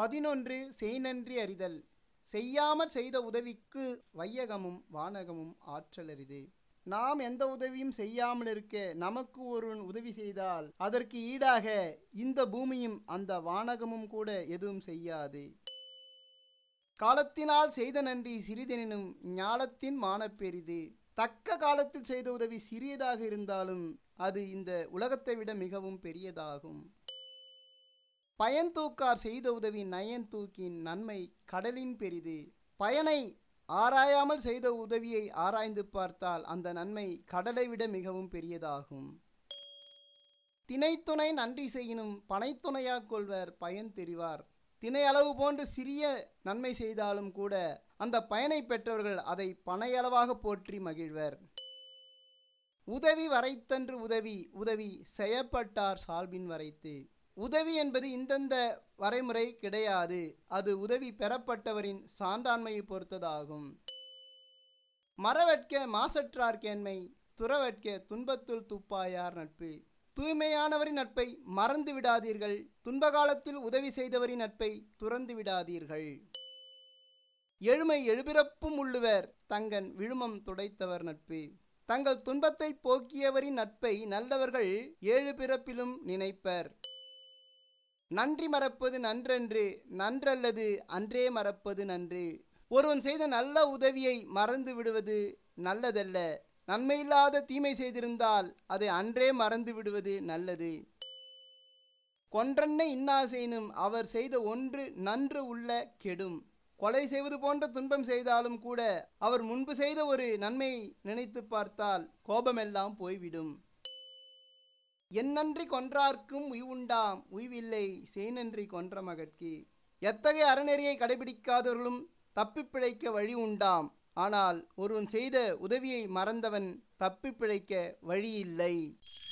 பதினொன்று செய்நன்றி அறிதல் செய்யாமல் செய்த உதவிக்கு வையகமும் வானகமும் ஆற்றலரிது நாம் எந்த உதவியும் செய்யாமல் இருக்க நமக்கு ஒருவன் உதவி செய்தால் அதற்கு ஈடாக இந்த பூமியும் அந்த வானகமும் கூட எதுவும் செய்யாது காலத்தினால் செய்த நன்றி சிறிதெனினும் ஞாலத்தின் மானப்பெரிது தக்க காலத்தில் செய்த உதவி சிறியதாக இருந்தாலும் அது இந்த உலகத்தை விட மிகவும் பெரியதாகும் பயன் தூக்கார் செய்த உதவி நயன் தூக்கின் நன்மை கடலின் பெரிது பயனை ஆராயாமல் செய்த உதவியை ஆராய்ந்து பார்த்தால் அந்த நன்மை கடலை விட மிகவும் பெரியதாகும் திணைத்துணை நன்றி செய்யினும் பனைத்துணையாக் கொள்வர் பயன் தெரிவார் திணை அளவு போன்று சிறிய நன்மை செய்தாலும் கூட அந்த பயனை பெற்றவர்கள் அதை பனையளவாக போற்றி மகிழ்வர் உதவி வரைத்தன்று உதவி உதவி செய்யப்பட்டார் சால்பின் வரைத்து உதவி என்பது இந்தந்த வரைமுறை கிடையாது அது உதவி பெறப்பட்டவரின் சான்றாண்மையை பொறுத்ததாகும் மரவெட்க மாசற்றார்கேண்மை துறவெட்க துன்பத்துள் துப்பாயார் நட்பு தூய்மையானவரின் நட்பை மறந்து விடாதீர்கள் துன்ப காலத்தில் உதவி செய்தவரின் நட்பை துறந்து விடாதீர்கள் எழுமை எழுபிறப்பும் உள்ளுவர் தங்கன் விழுமம் துடைத்தவர் நட்பு தங்கள் துன்பத்தை போக்கியவரின் நட்பை நல்லவர்கள் ஏழு பிறப்பிலும் நினைப்பர் நன்றி மறப்பது நன்றன்று நன்றல்லது அன்றே மறப்பது நன்று ஒருவன் செய்த நல்ல உதவியை மறந்து விடுவது நல்லதல்ல நன்மையில்லாத தீமை செய்திருந்தால் அதை அன்றே மறந்து விடுவது நல்லது கொன்றன்னை இன்னாசெயினும் அவர் செய்த ஒன்று நன்று உள்ள கெடும் கொலை செய்வது போன்ற துன்பம் செய்தாலும் கூட அவர் முன்பு செய்த ஒரு நன்மையை நினைத்து பார்த்தால் கோபமெல்லாம் போய்விடும் என்னன்றி கொன்றார்க்கும் உய்வுண்டாம் உய்வில்லை செய்நன்றி கொன்ற மகட்கு எத்தகைய அறநெறியை கடைபிடிக்காதவர்களும் தப்பிப் பிழைக்க வழி உண்டாம் ஆனால் ஒருவன் செய்த உதவியை மறந்தவன் தப்பிப் பிழைக்க வழியில்லை